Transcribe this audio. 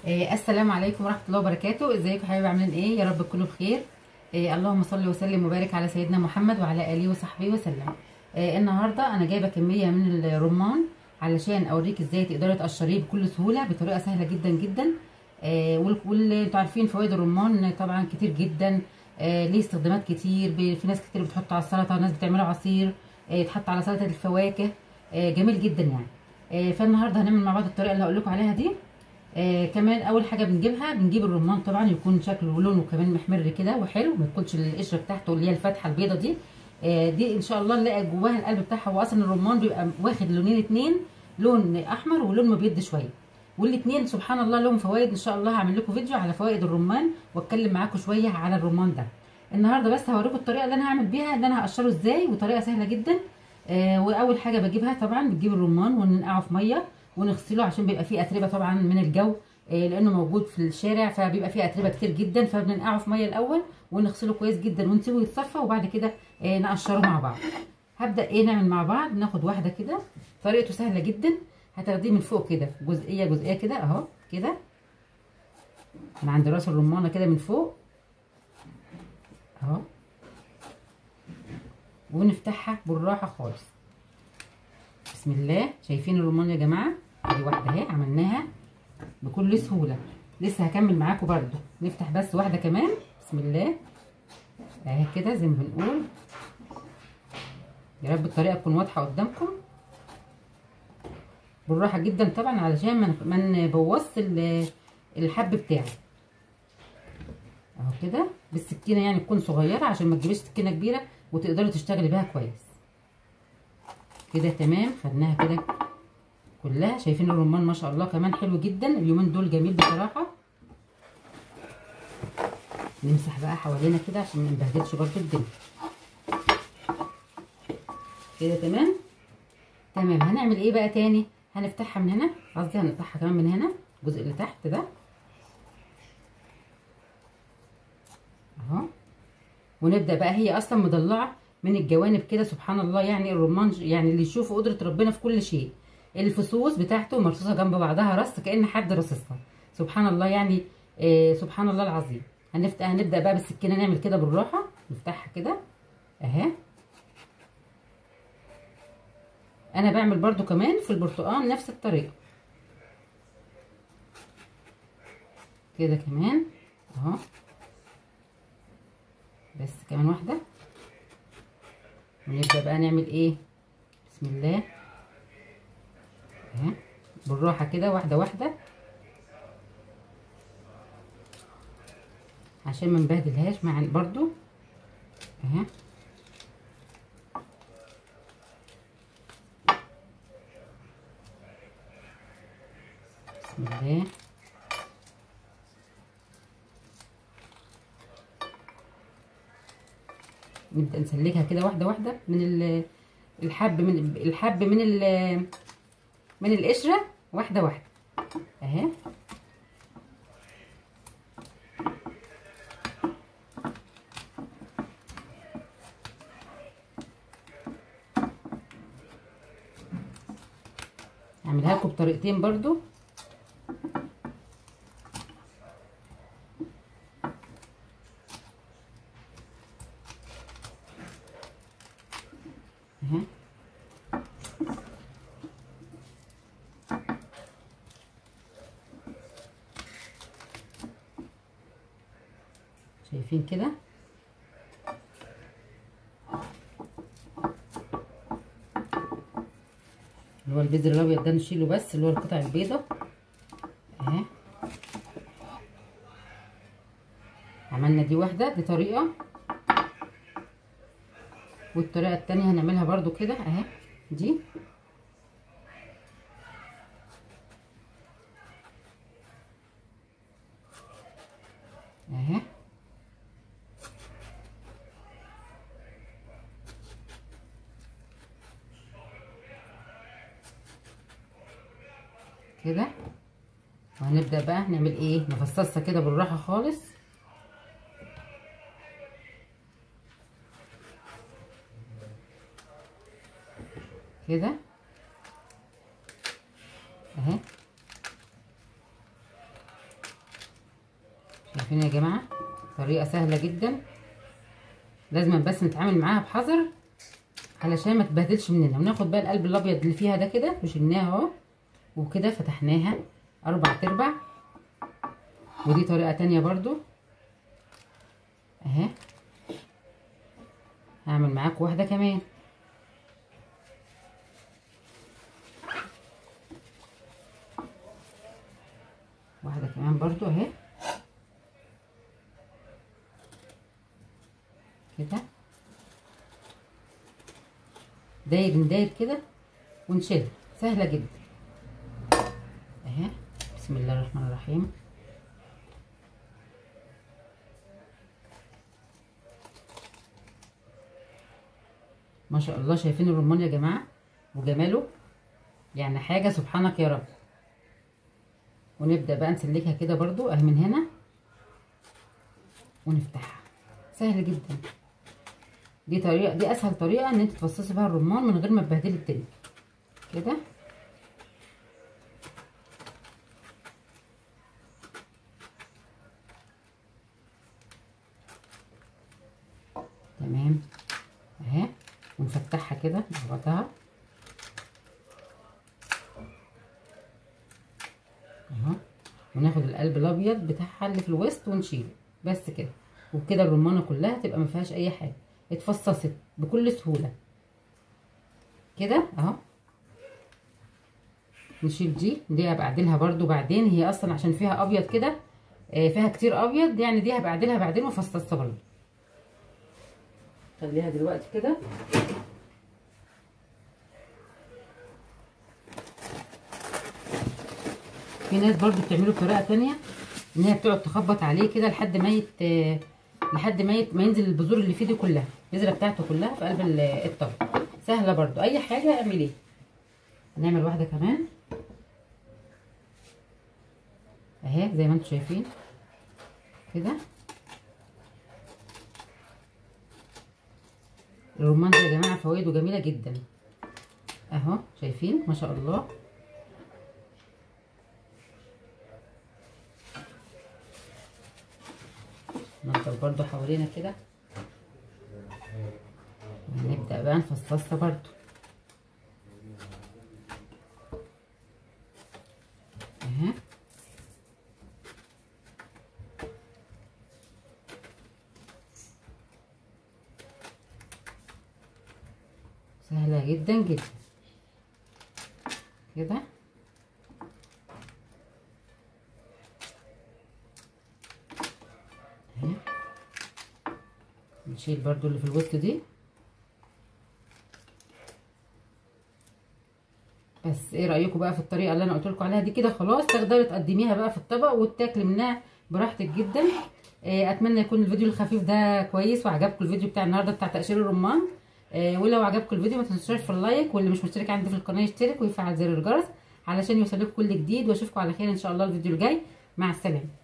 آه السلام عليكم ورحمه الله وبركاته ازيكم حبايبي عاملين ايه يا رب تكونوا بخير آه اللهم صل وسلم وبارك على سيدنا محمد وعلى اله وصحبه وسلم آه النهارده انا جايبه كميه من الرمان علشان اوريك ازاي تقدري تقشريه بكل سهوله بطريقه سهله جدا جدا آه واللي انتوا عارفين فوائد الرمان طبعا كتير جدا آه ليه استخدامات كتير في ناس كتير بتحطه على السلطه ناس بتعمله عصير آه يتحط على سلطه الفواكه آه جميل جدا يعني آه فالنهارده هنعمل مع بعض الطريقه اللي هقول لكم عليها دي آه كمان اول حاجه بنجيبها بنجيب الرمان طبعا يكون شكله ولونه كمان محمر كده وحلو ما تكونش القشره بتاعته اللي هي الفتحه البيضه دي آه دي ان شاء الله نلاقي جواها القلب بتاعها هو اصلا الرمان بيبقى واخد لونين اتنين لون احمر ولون مبيض شويه والاثنين سبحان الله لهم فوائد ان شاء الله هعمل لكم فيديو على فوائد الرمان واتكلم معاكم شويه على الرمان ده النهارده بس هوريكم الطريقه اللي انا هعمل بيها ان انا هقشره ازاي وطريقه سهله جدا آه واول حاجه بجيبها طبعا بتجيب الرمان وننقعه في ميه ونغسله عشان بيبقى فيه اتربه طبعا من الجو آه لانه موجود في الشارع فبيبقى فيه اتربه كتير جدا فبننقعه في ميه الاول ونغسله كويس جدا ونسيبه يتصفى وبعد كده آه نقشره مع بعض هبدا ايه نعمل مع بعض ناخد واحده كده طريقته سهله جدا هتاخديه من فوق كده جزئيه جزئيه كده اهو كده من عند راس الرمانه كده من فوق اهو ونفتحها بالراحه خالص بسم الله شايفين الرمان يا جماعه دي واحده اهي عملناها بكل سهوله لسه هكمل معاكم برده نفتح بس واحده كمان بسم الله اهي كده زي ما بنقول يا رب الطريقه تكون واضحه قدامكم بالراحه جدا طبعا علشان ما نبوظش الحب بتاعي اهو كده بالسكينه يعني تكون صغيره عشان ما تجيبيش سكينه كبيره وتقدري تشتغلي بيها كويس كده تمام خدناها كده كلها شايفين الرمان ما شاء الله كمان حلو جدا اليومين دول جميل بصراحه نمسح بقى حوالينا كده عشان ما نبهدلش برضه الدنيا كده تمام تمام هنعمل ايه بقى تاني هنفتحها من هنا قصدي هنفتحها كمان من هنا الجزء اللي تحت ده اهو ونبدا بقى هي اصلا مضلعه من الجوانب كده سبحان الله يعني الرمان يعني اللي يشوف قدره ربنا في كل شيء الفصوص بتاعته مرصوصه جنب بعضها رص كان حد رصصها سبحان الله يعني آه سبحان الله العظيم هنفتح هنبدا بقى بالسكينه نعمل كده بالراحه نفتحها كده اهي انا بعمل برضو كمان في البرتقال نفس الطريقه كده كمان اهو بس كمان واحده ونبدا بقى نعمل ايه بسم الله اهي بالراحه كده واحده واحده عشان ما نبهدلهاش مع برضو اهي بسم الله نبدا نسلكها كده واحده واحده من الحب من الحب من من القشره واحده واحده اهي هعملها لكم بطريقتين برضو اهي شايفين كده اللي هو البذر الابيض ده نشيله بس اللي هو القطع البيضه اهي عملنا دي واحده دي طريقه والطريقه التانية هنعملها برضو كده اهي دي اهي كده وهنبدا بقى نعمل ايه نفصصها كده بالراحه خالص كده اهي شايفين يا جماعه طريقه سهله جدا لازم بس نتعامل معاها بحذر علشان ما تبهدلش مننا وناخد بقى القلب الابيض اللي فيها ده كده وشلناها اهو وكده فتحناها اربع تربع ودي طريقه تانية برضو اهي هعمل معاكم واحده كمان واحده كمان برضو اهي كده داير نداير كده ونشيلها سهله جدا اهي بسم الله الرحمن الرحيم ما شاء الله شايفين الرمان يا جماعه وجماله يعني حاجه سبحانك يا رب ونبدا بقى نسلكها كده برضو اهي من هنا ونفتحها سهل جدا دي طريقه دي اسهل طريقه ان انت تفصصي بيها الرمان من غير ما تبهدلي الدنيا كده تمام اهي ونفتحها كده مع بعضها اهو وناخد القلب الابيض بتاعها اللي في الوسط ونشيله بس كده وكده الرمانه كلها تبقى ما فيهاش اي حاجه اتفصصت بكل سهوله كده اهو نشيل دي دي هبقى اعدلها برده بعدين هي اصلا عشان فيها ابيض كده آه فيها كتير ابيض يعني دي هبقى اعدلها بعدين وافصصها برده خليها دلوقتي كده في ناس برضو بتعمله بطريقه تانية ان هي بتقعد تخبط عليه كده لحد ما يت لحد ما يت... ما ينزل البذور اللي فيه دي كلها البذره بتاعته كلها في قلب الطبق سهله برضو اي حاجه اعمليه هنعمل واحده كمان اهي زي ما انتم شايفين كده الرمان ده يا جماعه فوائده جميله جدا اهو شايفين ما شاء الله نفضل برضو حوالينا كده ونبدأ بقى نفصصها برضو اهي سهلة جدا جدا كده اهي نشيل برضو اللي في الوسط دي بس ايه رايكم بقى في الطريقه اللي انا قلت لكم عليها دي كده خلاص تقدري تقدميها بقى في الطبق وتاكلي منها براحتك جدا اتمنى يكون الفيديو الخفيف ده كويس وعجبكم الفيديو بتاع النهارده بتاع تقشير الرمان ولو عجبكم الفيديو ما تنسوش في اللايك واللي مش مشترك عندي في القناه يشترك ويفعل زر الجرس علشان يوصلكم كل جديد واشوفكم على خير ان شاء الله الفيديو الجاي مع السلامه